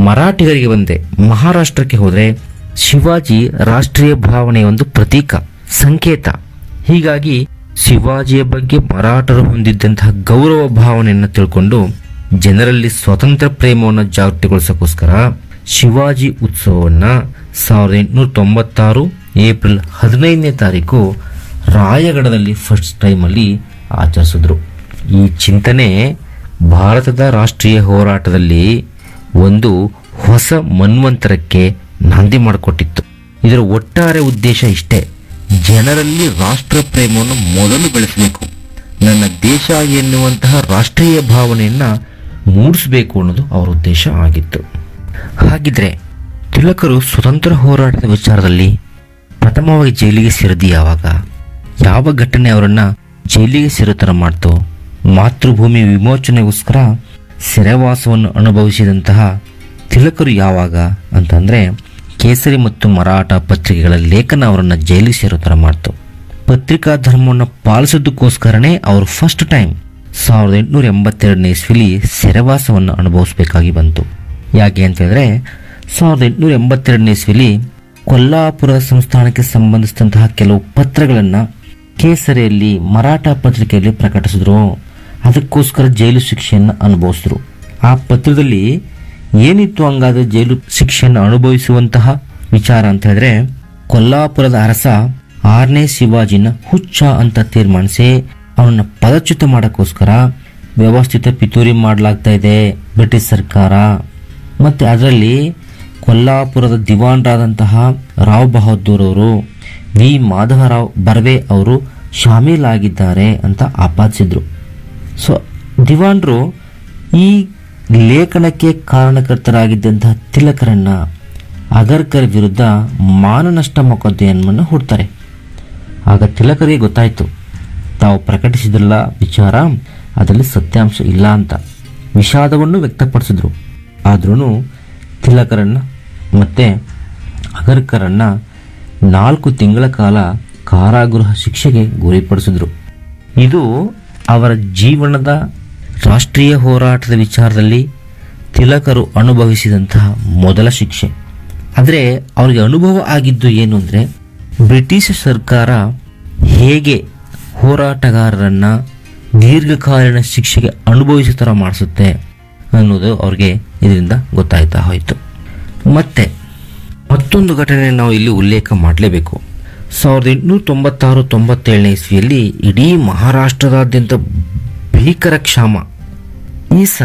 ಮರಾಠಿಗರಿಗೆ ಬಂದೆ ಮಹಾರಾಷ್ಟ್ರಕ್ಕೆ ಹೋದರೆ ಶಿವಾಜಿ ರಾಷ್ಟ್ರೀಯ ಭಾವನೆಯ ಒಂದು ಪ್ರತೀಕ ಸಂಕೇತ ಹೀಗಾಗಿ ಶಿವಾಜಿಯ ಬಗ್ಗೆ ಮರಾಠರು ಹೊಂದಿದ್ದಂತಹ ಗೌರವ ಭಾವನೆಯನ್ನು ತಿಳ್ಕೊಂಡು ಜನರಲ್ಲಿ ಸ್ವತಂತ್ರ ಪ್ರೇಮವನ್ನು ಜಾಗೃತಿಗೊಳಿಸೋಕ್ಕೋಸ್ಕರ ಶಿವಾಜಿ ಉತ್ಸವವನ್ನ ಸಾವಿರದ ಎಂಟುನೂರ ತೊಂಬತ್ತಾರು ಏಪ್ರಿಲ್ ಹದಿನೈದನೇ ತಾರೀಕು ರಾಯಗಢದಲ್ಲಿ ಫಸ್ಟ್ ಟೈಮಲ್ಲಿ ಆಚರಿಸಿದ್ರು ಈ ಚಿಂತನೆ ಭಾರತದ ರಾಷ್ಟ್ರೀಯ ಹೋರಾಟದಲ್ಲಿ ಒಂದು ಹೊಸ ಮನ್ವಂತರಕ್ಕೆ ನಾಂದಿ ಮಾಡಿಕೊಟ್ಟಿತ್ತು ಇದರ ಒಟ್ಟಾರೆ ಉದ್ದೇಶ ಇಷ್ಟೇ ಜನರಲ್ಲಿ ರಾಷ್ಟ್ರ ಪ್ರೇಮವನ್ನು ಮೊದಲು ಬೆಳೆಸಬೇಕು ನನ್ನ ದೇಶ ಎನ್ನುವಂತಹ ರಾಷ್ಟ್ರೀಯ ಭಾವನೆಯನ್ನ ಮೂಡಿಸಬೇಕು ಅನ್ನೋದು ಅವರ ಉದ್ದೇಶ ಆಗಿತ್ತು ಹಾಗಿದ್ರೆ ತಿಲಕರು ಸ್ವತಂತ್ರ ಹೋರಾಟದ ವಿಚಾರದಲ್ಲಿ ಪ್ರಥಮವಾಗಿ ಜೈಲಿಗೆ ಸೇರಿದ್ದು ಯಾವಾಗ ಯಾವ ಘಟನೆ ಅವರನ್ನ ಜೈಲಿಗೆ ಸೇರೋ ಥರ ಮಾಡ್ತು ಮಾತೃಭೂಮಿ ವಿಮೋಚನೆಗೋಸ್ಕರ ಸೆರೆವಾಸವನ್ನು ಅನುಭವಿಸಿದಂತಹ ತಿಲಕರು ಯಾವಾಗ ಅಂತಂದ್ರೆ ಕೇಸರಿ ಮತ್ತು ಮರಾಠ ಪತ್ರಿಕೆಗಳ ಲೇಖನ ಅವರನ್ನ ಜೈಲಿಗೆ ಸೇರೋ ಥರ ಮಾಡ್ತು ಪತ್ರಿಕಾ ಧರ್ಮವನ್ನು ಪಾಲಿಸೋದಕ್ಕೋಸ್ಕರನೇ ಅವರು ಫಸ್ಟ್ ಟೈಮ್ ಸಾವಿರದ ಎಂಟುನೂರ ಎಂಬತ್ತೆರಡನೇ ಇಸ್ವಿಲಿ ಸೆರೆವಾಸವನ್ನು ಅನುಭವಿಸಬೇಕಾಗಿ ಬಂತು ಯಾಕೆ ಅಂತ ಹೇಳಿದ್ರೆ ಸಾವಿರದ ಎಂಟುನೂರ ಎಂಬತ್ತೆರಡನೇ ಇಸ್ವಿಲಿ ಕೊಲ್ಲಾಪುರ ಸಂಸ್ಥಾನಕ್ಕೆ ಸಂಬಂಧಿಸಿದಂತಹ ಕೆಲವು ಪತ್ರಗಳನ್ನು ಕೇಸರಿಯಲ್ಲಿ ಮರಾಠ ಪತ್ರಿಕೆಯಲ್ಲಿ ಪ್ರಕಟಿಸಿದ್ರು ಅದಕ್ಕೋಸ್ಕರ ಜೈಲು ಶಿಕ್ಷೆಯನ್ನು ಅನುಭವಿಸಿದ್ರು ಆ ಪತ್ರದಲ್ಲಿ ಏನಿತ್ತು ಹಂಗಾದ್ರೆ ಜೈಲು ಶಿಕ್ಷೆಯನ್ನು ಅನುಭವಿಸುವಂತಹ ವಿಚಾರ ಅಂತ ಹೇಳಿದ್ರೆ ಕೊಲ್ಲಾಪುರದ ಅರಸ ಆರನೇ ಶಿವಾಜಿನ ಹುಚ್ಚ ಅಂತ ತೀರ್ಮಾನಿಸಿ ಅವನನ್ನ ಪದಚ್ಯುತ ಮಾಡೋಕ್ಕೋಸ್ಕರ ವ್ಯವಸ್ಥಿತ ಪಿತೂರಿ ಮಾಡಲಾಗ್ತಾ ಇದೆ ಬ್ರಿಟಿಷ್ ಸರ್ಕಾರ ಮತ್ತೆ ಅದರಲ್ಲಿ ಕೊಲ್ಲಾಪುರದ ದಿವಾನ್ರಾದಂತಹ ರಾವ್ ಬಹದ್ದೂರ್ ಅವರು ವಿ ಮಾಧವರಾವ್ ಬರ್ವೆ ಅವರು ಶಾಮೀಲಾಗಿದ್ದಾರೆ ಅಂತ ಆಪಾದಿಸಿದ್ರು ಸೊ ದಿವಾನ್ರು ಈ ಲೇಖನಕ್ಕೆ ಕಾರಣಕರ್ತರಾಗಿದ್ದಂತಹ ತಿಲಕರನ್ನ ಅಗರ್ಕರ್ ವಿರುದ್ಧ ಮಾನನಷ್ಟ ಮೊಕದ್ದಮೆಯನ್ನು ಹೂಡ್ತಾರೆ ಆಗ ತಿಲಕರಿಗೆ ಗೊತ್ತಾಯಿತು ತಾವು ಪ್ರಕಟಿಸಿದ್ರಲ್ಲ ವಿಚಾರ ಅದರಲ್ಲಿ ಸತ್ಯಾಂಶ ಇಲ್ಲ ಅಂತ ವಿಷಾದವನ್ನು ವ್ಯಕ್ತಪಡಿಸಿದ್ರು ಆದ್ರೂ ತಿಲಕರನ್ನ ಮತ್ತೆ ಅಗರ್ಕರನ್ನ ನಾಲ್ಕು ತಿಂಗಳ ಕಾಲ ಕಾರಾಗೃಹ ಶಿಕ್ಷೆಗೆ ಗುರಿಪಡಿಸಿದ್ರು ಇದು ಅವರ ಜೀವನದ ರಾಷ್ಟ್ರೀಯ ಹೋರಾಟದ ವಿಚಾರದಲ್ಲಿ ತಿಲಕರು ಅನುಭವಿಸಿದಂತಹ ಮೊದಲ ಶಿಕ್ಷೆ ಆದರೆ ಅವರಿಗೆ ಅನುಭವ ಆಗಿದ್ದು ಏನು ಅಂದರೆ ಬ್ರಿಟಿಷ್ ಸರ್ಕಾರ ಹೇಗೆ ಹೋರಾಟಗಾರರನ್ನ ದೀರ್ಘಕಾಲೀನ ಶಿಕ್ಷೆಗೆ ಅನುಭವಿಸೋ ಥರ ಮಾಡಿಸುತ್ತೆ ಅನ್ನೋದು ಅವ್ರಿಗೆ ಇದರಿಂದ ಗೊತ್ತಾಯ್ತಾ ಹೋಯಿತು ಮತ್ತೆ ಮತ್ತೊಂದು ಘಟನೆ ನಾವು ಇಲ್ಲಿ ಉಲ್ಲೇಖ ಮಾಡಲೇಬೇಕು ಸಾವಿರದ ಎಂಟುನೂರ ತೊಂಬತ್ತಾರು ತೊಂಬತ್ತೇಳನೇ ಇಸ್ವಿಯಲ್ಲಿ ಇಡೀ ಮಹಾರಾಷ್ಟ್ರದಾದ್ಯಂತ ಭೀಕರ ಕ್ಷಾಮ ಈ